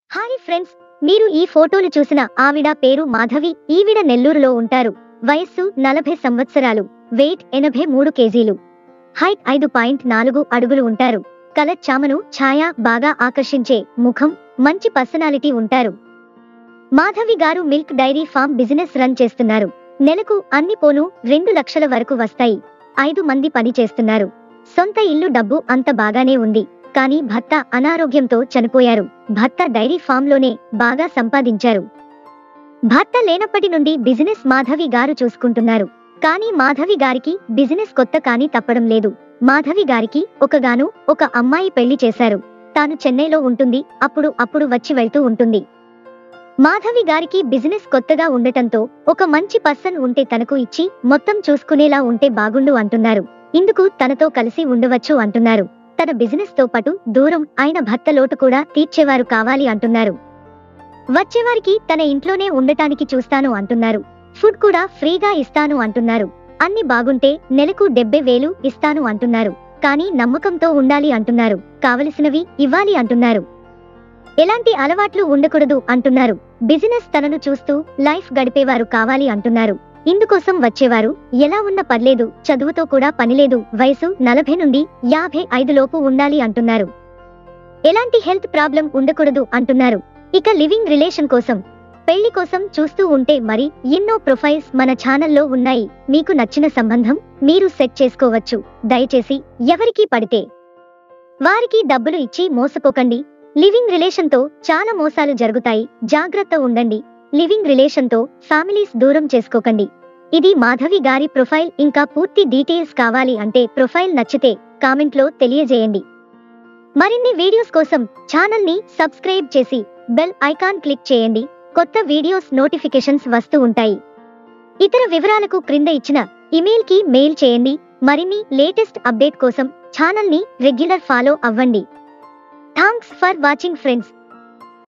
hi friends మీరు ఈ ఫోటోలు చూసిన ఆవిడ పేరు మాధవి ఈవిడ నెల్లూరులో ఉంటారు వయస్సు నలభై సంవత్సరాలు వెయిట్ ఎనభై మూడు కేజీలు హైట్ ఐదు పాయింట్ నాలుగు అడుగులు ఉంటారు కల చామను ఛాయ బాగా ఆకర్షించే ముఖం మంచి పర్సనాలిటీ ఉంటారు మాధవి గారు milk dairy farm business run చేస్తున్నారు నెలకు అన్ని పోను రెండు లక్షల వరకు వస్తాయి ఐదు మంది పని చేస్తున్నారు సొంత ఇల్లు డబ్బు అంత బాగానే ఉంది కానీ భర్త అనారోగ్యంతో చనిపోయారు భర్త డైరీ ఫామ్లోనే బాగా సంపాదించారు భర్త లేనప్పటి నుండి బిజినెస్ మాధవి గారు చూసుకుంటున్నారు కానీ మాధవి గారికి బిజినెస్ కొత్త కానీ తప్పడం లేదు మాధవి గారికి ఒకగాను ఒక అమ్మాయి పెళ్లి చేశారు తాను చెన్నైలో ఉంటుంది అప్పుడు అప్పుడు వచ్చి వెళ్తూ ఉంటుంది మాధవి గారికి బిజినెస్ కొత్తగా ఉండటంతో ఒక మంచి పర్సన్ ఉంటే తనకు ఇచ్చి మొత్తం చూసుకునేలా ఉంటే బాగుండు అంటున్నారు ఇందుకు తనతో కలిసి ఉండవచ్చు అంటున్నారు తన బిజినెస్ తో పాటు దూరం ఆయన భర్త లోటు కూడా తీర్చేవారు కావాలి అంటున్నారు వచ్చేవారికి తన ఇంట్లోనే ఉండటానికి చూస్తాను అంటున్నారు ఫుడ్ కూడా ఫ్రీగా ఇస్తాను అంటున్నారు అన్ని బాగుంటే నెలకు డెబ్బై వేలు ఇస్తాను అంటున్నారు కానీ నమ్మకంతో ఉండాలి అంటున్నారు కావలసినవి ఇవ్వాలి అంటున్నారు ఎలాంటి అలవాట్లు ఉండకూడదు అంటున్నారు బిజినెస్ తనను చూస్తూ లైఫ్ గడిపేవారు కావాలి అంటున్నారు ఇందుకోసం వచ్చేవారు ఎలా ఉన్న పర్లేదు చదువుతో కూడా పనిలేదు వయసు నలభై నుండి యాభై ఐదు లోపు ఉండాలి అంటున్నారు ఎలాంటి హెల్త్ ప్రాబ్లం ఉండకూడదు అంటున్నారు ఇక లివింగ్ రిలేషన్ కోసం పెళ్లి కోసం చూస్తూ ఉంటే మరి ఎన్నో ప్రొఫైల్స్ మన ఛానల్లో ఉన్నాయి మీకు నచ్చిన సంబంధం మీరు సెట్ చేసుకోవచ్చు దయచేసి ఎవరికి పడితే వారికి డబ్బులు ఇచ్చి మోసపోకండి లివింగ్ రిలేషన్ తో చాలా మోసాలు జరుగుతాయి జాగ్రత్త ఉండండి లివింగ్ రిలేషన్ తో ఫ్యామిలీస్ దూరం చేసుకోకండి ఇది మాధవి గారి ప్రొఫైల్ ఇంకా పూర్తి డీటెయిల్స్ కావాలి అంటే ప్రొఫైల్ నచ్చితే కామెంట్ లో తెలియజేయండి మరిన్ని వీడియోస్ కోసం ఛానల్ ని సబ్స్క్రైబ్ చేసి బెల్ ఐకాన్ క్లిక్ చేయండి కొత్త వీడియోస్ నోటిఫికేషన్స్ వస్తూ ఉంటాయి ఇతర వివరాలకు క్రింద ఇచ్చిన ఇమెయిల్ కి మెయిల్ చేయండి మరిన్ని లేటెస్ట్ అప్డేట్ కోసం ఛానల్ ని రెగ్యులర్ ఫాలో అవ్వండి థాంక్స్ ఫర్ వాచింగ్ ఫ్రెండ్స్